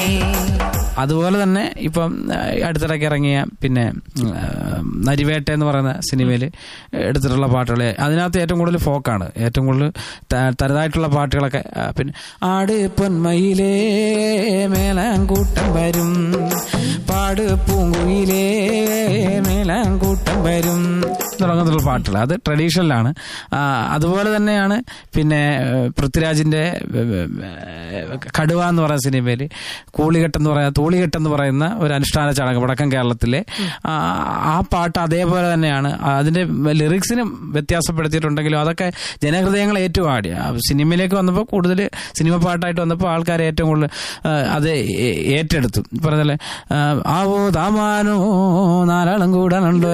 അതുപോലെ തന്നെ ഇപ്പം ആ, അടുത്തിടയ്ക്ക് ഇറങ്ങിയ പിന്നെ ഉം, ആ, നരിവേട്ട എന്ന് പറയുന്ന സിനിമയിൽ എടുത്തിട്ടുള്ള പാട്ടുകൾ അതിനകത്ത് ഏറ്റവും കൂടുതൽ ഫോക്കാണ് ഏറ്റവും കൂടുതൽ ത- തനതായിട്ടുള്ള പാട്ടുകളൊക്കെ ആ, പിന്നെ ആട് പൊന്മയിലേ മേലാങ്കൂട്ടം വരും പാട് പൂങ്കുയിലേ മേലാങ്കൂട്ടം വരും തുടങ്ങുന്നുള്ള പാട്ടുകൾ അത് ട്രഡീഷണലാണ് ആ, അതുപോലെ തന്നെയാണ് പിന്നെ ഏഹ്, പൃഥ്വിരാജിന്റെ ഏഹ്, ഏഹ്, കടുവ എന്ന് പറയുന്ന സിനിമയിൽ കൂളികെട്ട് എന്ന് പറയുന്ന തൂളികെട്ട് എന്ന് പറയുന്ന ഒരു അനുഷ്ഠാന ചടങ്ങ് വടക്കൻ കേരളത്തിലെ ആ, ആ പാട്ട് അതേപോലെ തന്നെയാണ് അതിന്റെ ലിറിക്സിനും വ്യത്യാസപ്പെടുത്തിയിട്ടുണ്ടെങ്കിലും അതൊക്കെ ജനഹൃദയങ്ങൾ ഏറ്റവും ആടി ആ, സിനിമയിലേക്ക് വന്നപ്പോൾ കൂടുതൽ സിനിമ പാട്ടായിട്ട് വന്നപ്പോൾ ആൾക്കാർ ഏറ്റവും കൂടുതൽ ആ, അത് ഏ- ഏറ്റെടുത്തു പറഞ്ഞല്ലേ ആ, ആവോ താമാനോ നാലാളും കൂടാനുണ്ട്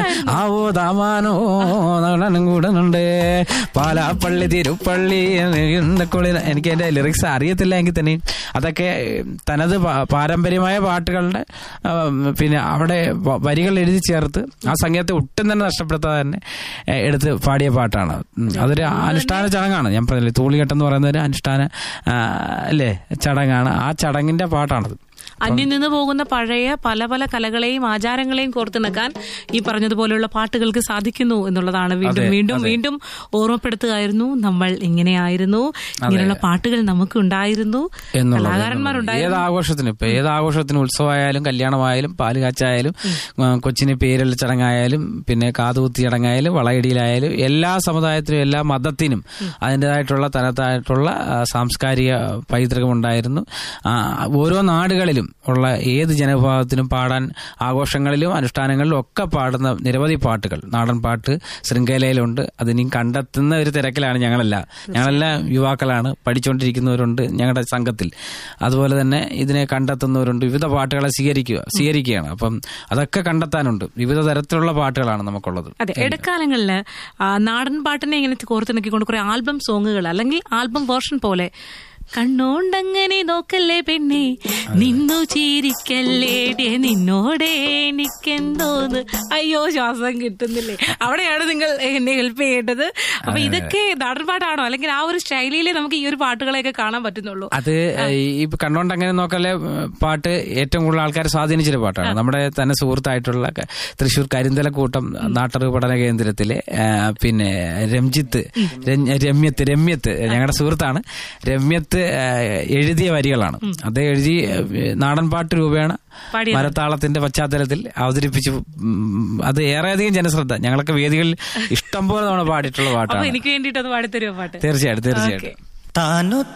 ആവോ താമാനോ നാലാളും കൂടാനുണ്ട് പാലാപ്പള്ളി തിരുപ്പള്ളി കുളി എനിക്ക് അതിന്റെ ലിറിക്സ് അറിയത്തില്ല എങ്കിൽ തന്നെ അതൊക്കെ തനത് പാ- പാരമ്പര്യമായ പാട്ടുകളുടെ ആ, പിന്നെ അവിടെ വ- വരികൾ എഴുതി ചേർത്ത് ആ സംഗീതത്തെ ഒട്ടും തന്നെ നഷ്ടപ്പെടുത്താതെ തന്നെ ഏ, എടുത്ത് പാടിയ പാട്ടാണ് ഉം. അതൊരു അനുഷ്ഠാന ചടങ്ങാണ് ഞാൻ പറഞ്ഞില്ലേ തൂളികെട്ട് എന്ന് പറയുന്ന ഒരു അനുഷ്ഠാന ആ, അല്ലേ ചടങ്ങാണ് ആ ചടങ്ങിന്റെ പാട്ടാണത് അന്യം നിന്ന് പോകുന്ന പഴയ പല പല കലകളെയും ആചാരങ്ങളെയും കോർത്തിണക്കാൻ ഈ പറഞ്ഞതുപോലെയുള്ള പാട്ടുകൾക്ക് സാധിക്കുന്നു എന്നുള്ളതാണ് വീണ്ടും അതെ, വീണ്ടും അതെ. വീണ്ടും ഓർമ്മപ്പെടുത്തുകയായിരുന്നു നമ്മൾ ഇങ്ങനെയായിരുന്നു ഇങ്ങനെയുള്ള പാട്ടുകൾ നമുക്ക് ഉണ്ടായിരുന്നു എന്നുള്ളത് കലാകാരന്മാരുണ്ടായിരുന്നു ഏത് ആഘോഷത്തിനും ഇപ്പൊ ഏത് ആഘോഷത്തിനും ഉത്സവമായാലും കല്യാണമായാലും പാല് കാച്ചായാലും ആ, കൊച്ചിന് പേരുള്ള ചടങ്ങായാലും പിന്നെ കാതുകുത്തി ചടങ്ങായാലും വളയിടിയിലായാലും എല്ലാ സമുദായത്തിനും എല്ലാ മതത്തിനും അതിൻ്റെതായിട്ടുള്ള തനതായിട്ടുള്ള ആ, സാംസ്കാരിക പൈതൃകം ഉണ്ടായിരുന്നു ആ, ഓരോ നാടുകളിലും ഉള്ള ഏത് ജനവിഭാഗത്തിനും പാടാൻ ആഘോഷങ്ങളിലും അനുഷ്ഠാനങ്ങളിലും ഒക്കെ പാടുന്ന നിരവധി പാട്ടുകൾ നാടൻ പാട്ട് ശൃംഖലയിലുണ്ട് അതിനിയും കണ്ടെത്തുന്ന ഒരു തിരക്കിലാണ് ഞങ്ങളെല്ലാം ഞങ്ങളെല്ലാം യുവാക്കളാണ് പഠിച്ചുകൊണ്ടിരിക്കുന്നവരുണ്ട് ഞങ്ങളുടെ സംഘത്തിൽ അതുപോലെ തന്നെ ഇതിനെ കണ്ടെത്തുന്നവരുണ്ട് വിവിധ പാട്ടുകളെ സ്വീകരിക്കുക സ്വീകരിക്കുകയാണ് അപ്പം അതൊക്കെ കണ്ടെത്താനുണ്ട് വിവിധ തരത്തിലുള്ള പാട്ടുകളാണ് നമുക്കുള്ളത് അതെ ഇടക്കാലങ്ങളില് ആ, നാടൻ പാട്ടിനെ ഇങ്ങനെ കോർത്തിണക്കിക്കൊണ്ട് കുറെ ആൽബം സോങ്ങുകൾ അല്ലെങ്കിൽ ആൽബം വേർഷൻ പോലെ കണ്ണോണ്ടങ്ങനെ നോക്കല്ലേ പെണ്ണെ നിന്നു ചിരിക്കല്ലേ ഡേ, നിന്നോടെ എനിക്കെന്തോന്ന് അയ്യോ ശ്വാസം കിട്ടുന്നില്ലേ അവിടെയാണ് നിങ്ങൾ എന്നെ ഹെൽപ്പ് ചെയ്യേണ്ടത് അപ്പൊ ഇതൊക്കെ നാടൻ പാട്ടാണോ അല്ലെങ്കിൽ ആ ഒരു ശൈലിയിലേ നമുക്ക് ഈ ഒരു പാട്ടുകളെയൊക്കെ കാണാൻ പറ്റുന്നുള്ളൂ അത് ഈ കണ്ണോണ്ട് അങ്ങനെ നോക്കല്ലേ പാട്ട് ഏറ്റവും കൂടുതൽ ആൾക്കാരെ സ്വാധീനിച്ചൊരു പാട്ടാണ് നമ്മുടെ തന്നെ സുഹൃത്തായിട്ടുള്ള ക- തൃശ്ശൂർ കരിന്തലക്കൂട്ടം നാട്ടറിവ് പഠന കേന്ദ്രത്തിലെ ആ, പിന്നെ രഞ്ജിത്ത് രஞ்- രമ്യത്ത് രമ്യത്ത് ഞങ്ങളുടെ സുഹൃത്താണ് രമ്യത്ത് ആ, എഴുതിയ വരികളാണ് അത് എഴുതി ആ, നാടൻ പാട്ട് രൂപേണ പാടിയത്. മരത്താളത്തിന്റെ പശ്ചാത്തലത്തിൽ അവതരിപ്പിച്ചു ഉം, അത് ഏറെയധികം ജനശ്രദ്ധ ഞങ്ങളൊക്കെ വേദികളിൽ ഇഷ്ടംപോലെ തവണ പാടിയിട്ടുള്ള അപ്പൊ പാട്ടാണ് എനിക്ക് വേണ്ടിയിട്ട് അത് പാടിത്തരുമോ പാട്ട് തീർച്ചയായിട്ടും തീർച്ചയായിട്ടും താനു